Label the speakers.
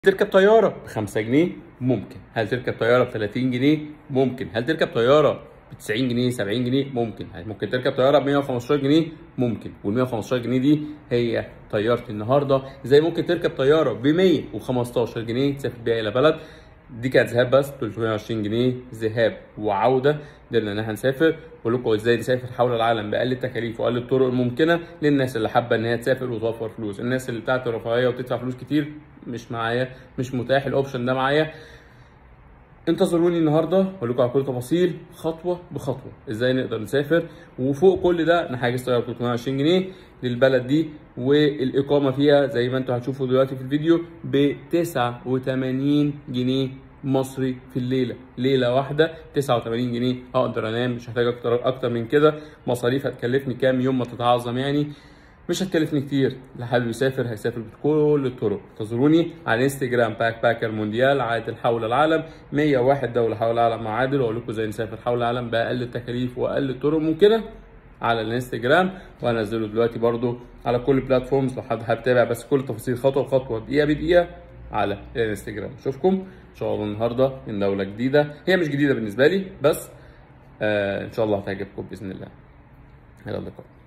Speaker 1: تركب طيارة ب 5 جنيه ممكن هل تركب طيارة ب 30 جنيه ممكن هل تركب طيارة ب 90 جنيه 70 جنيه ممكن هل ممكن تركب طيارة ب 115 جنيه ممكن وال 115 جنيه دي هي طيارة النهاردة زي ممكن تركب طيارة ب 115 جنيه تسافر بيها إلى بلد دي كانت ذهاب بس 320 جنيه ذهاب وعوده قدرنا ان احنا نسافر بقول لكم ازاي نسافر حول العالم باقل التكاليف واقل الطرق الممكنه للناس اللي حابه ان هي تسافر وتوفر فلوس الناس اللي بتاعت الرفاهيه وتدفع فلوس كتير مش معايا مش متاح الاوبشن ده معايا انتظروني النهارده اقول لكم على كل تفاصيل خطوه بخطوه ازاي نقدر نسافر وفوق كل ده نحجز طياره ب 320 جنيه للبلد دي والاقامه فيها زي ما انتم هتشوفوا دلوقتي في الفيديو ب 89 جنيه مصري في الليله ليله واحده 89 جنيه اقدر انام مش هحتاج اكتر اكتر من كده مصاريف هتكلفني كام يوم ما تتعظم يعني مش هتكلفني كتير اللي حابب يسافر هيسافر بكل الطرق انتظروني على انستجرام باك باكر مونديال عادل حول العالم 101 دوله حول العالم مع عادل واقول لكم ازاي نسافر حول العالم باقل التكاليف واقل الطرق ممكنه على الانستجرام وهنزله دلوقتي برضو على كل البلاتفورمز لو حد حابب يتابع بس كل التفاصيل خطوه بخطوه دقيقه بدقيقه على الانستجرام اشوفكم ان شاء الله النهارده من دوله جديده هي مش جديده بالنسبه لي بس آه ان شاء الله هتعجبكم باذن الله الى اللقاء